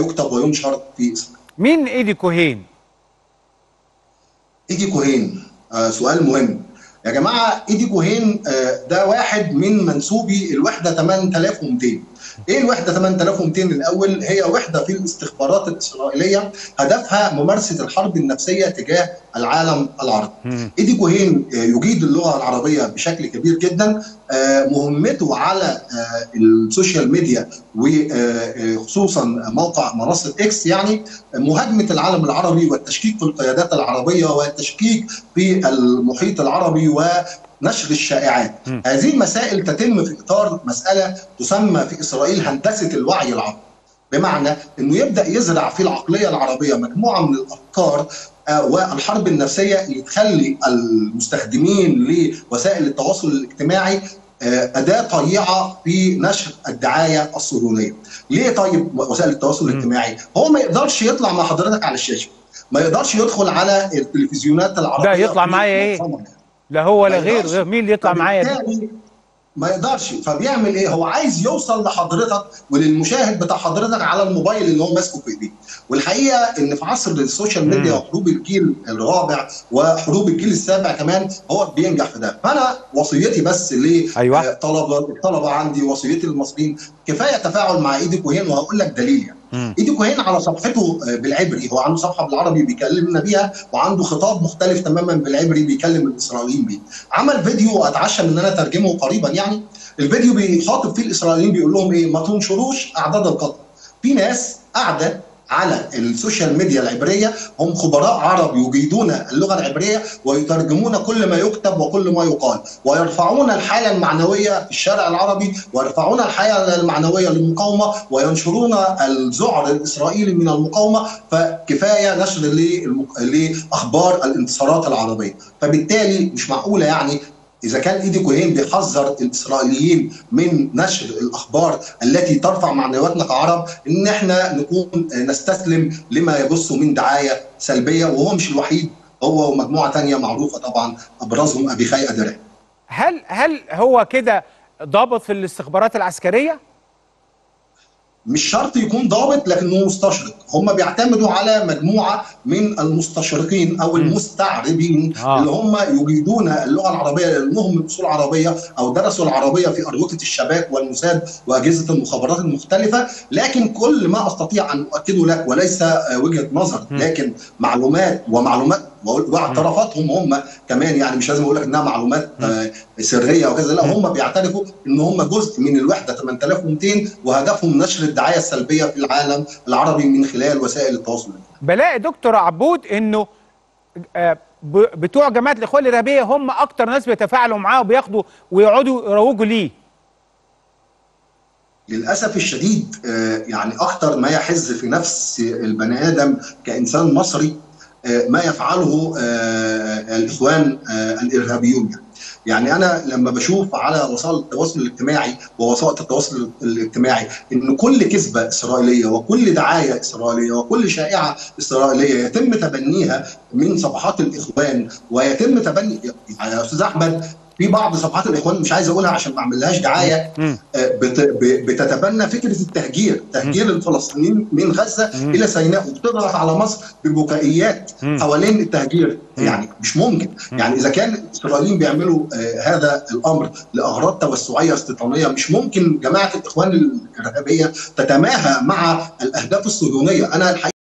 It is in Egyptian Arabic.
يكتب وينشر في اسرائيل مين ايدي كوهين ايدي كوهين آه سؤال مهم يا جماعه ايدي كوهين آه ده واحد من منسوبي الوحده 8200 ايه الوحده 8200 الاول هي وحده في الاستخبارات الاسرائيليه هدفها ممارسه الحرب النفسيه تجاه العالم العربي ايدي كوهين آه يجيد اللغه العربيه بشكل كبير جدا آه مهمته على آه السوشيال ميديا وخصوصا موقع منصه اكس يعني مهاجمه العالم العربي والتشكيك في القيادات العربيه والتشكيك في المحيط العربي ونشر الشائعات م. هذه المسائل تتم في اطار مساله تسمى في اسرائيل هندسه الوعي العربي بمعنى انه يبدا يزرع في العقليه العربيه مجموعه من الافكار والحرب النفسيه اللي تخلي المستخدمين لوسائل التواصل الاجتماعي اداه طريعه في نشر الدعايه الصهيونيه. ليه طيب وسائل التواصل الاجتماعي؟ هو ما يقدرش يطلع مع حضرتك على الشاشه. ما يقدرش يدخل على التلفزيونات العربيه لا يطلع معايا ايه؟ لا هو ولا غير غير مين اللي يطلع معايا ما يقدرش فبيعمل ايه هو عايز يوصل لحضرتك وللمشاهد بتاع حضرتك على الموبايل اللي هو ماسكه في ايديه والحقيقه ان في عصر السوشيال ميديا وحروب الجيل الرابع وحروب الجيل السابع كمان هو بينجح في ده فانا وصيتي بس لطلبه أيوة. الطلبه عندي وصيتي للمصريين كفايه تفاعل مع ايدي كوهين وهقول لك دليل يعني ايدي كوهين على صفحته بالعبري هو عنده صفحه بالعربي بيكلمنا بيها وعنده خطاب مختلف تماما بالعبري بيكلم الاسرائيليين بيه عمل فيديو اتعشى ان انا اترجمه قريبا يعني الفيديو بيخاطب فيه الاسرائيليين بيقول لهم ايه ما تنشروش اعداد القتل في ناس قاعده على السوشيال ميديا العبريه هم خبراء عرب يجيدون اللغه العبريه ويترجمون كل ما يكتب وكل ما يقال ويرفعون الحاله المعنويه في الشارع العربي ويرفعون الحاله المعنويه للمقاومه وينشرون الذعر الاسرائيلي من المقاومه فكفايه نشر لاخبار الانتصارات العربيه فبالتالي مش معقوله يعني اذا كان ايدي كوهين بيحذر الاسرائيليين من نشر الاخبار التي ترفع معنوياتنا كعرب ان احنا نكون نستسلم لما يبث من دعايه سلبيه وهو مش الوحيد هو ومجموعه ثانيه معروفه طبعا ابرزهم ابيخاي ادرع هل هل هو كده ضابط في الاستخبارات العسكريه؟ مش شرط يكون ضابط لكنه مستشرق هم بيعتمدوا على مجموعه من المستشرقين او المستعربين آه. اللي هم يجيدون اللغه العربيه لانهم من اصول عربيه او درسوا العربيه في اروقه الشباك والموساد واجهزه المخابرات المختلفه لكن كل ما استطيع ان اؤكده لك وليس وجهه نظر لكن معلومات ومعلومات واعترافاتهم هم كمان يعني مش لازم اقول لك انها معلومات سريه وكذا لا هم بيعترفوا ان هم جزء من الوحده 8200 وهدفهم نشر الدعايه السلبيه في العالم العربي من خلال وسائل التواصل بلاقي دكتور عبود انه بتوع جماعه الاخوان الارهابيه هم اكتر ناس بيتفاعلوا معاه وبياخدوا ويقعدوا يروجوا ليه للاسف الشديد يعني اكتر ما يحز في نفس البني ادم كانسان مصري ما يفعله الاخوان الارهابيون يعني. يعني انا لما بشوف على وسائل التواصل الاجتماعي ووسائل التواصل الاجتماعي ان كل كذبه اسرائيليه وكل دعايه اسرائيليه وكل شائعه اسرائيليه يتم تبنيها من صفحات الاخوان ويتم تبني يعني يا استاذ احمد في بعض صفحات الاخوان مش عايز اقولها عشان ما اعملهاش دعايه بتتبنى فكره التهجير تهجير الفلسطينيين من غزه الى سيناء وبتضغط على مصر ببكائيات حوالين التهجير يعني مش ممكن يعني اذا كان الاسرائيليين بيعملوا هذا الامر لاغراض توسعيه استيطانيه مش ممكن جماعه الاخوان الارهابيه تتماهى مع الاهداف الصهيونيه انا الحقيقه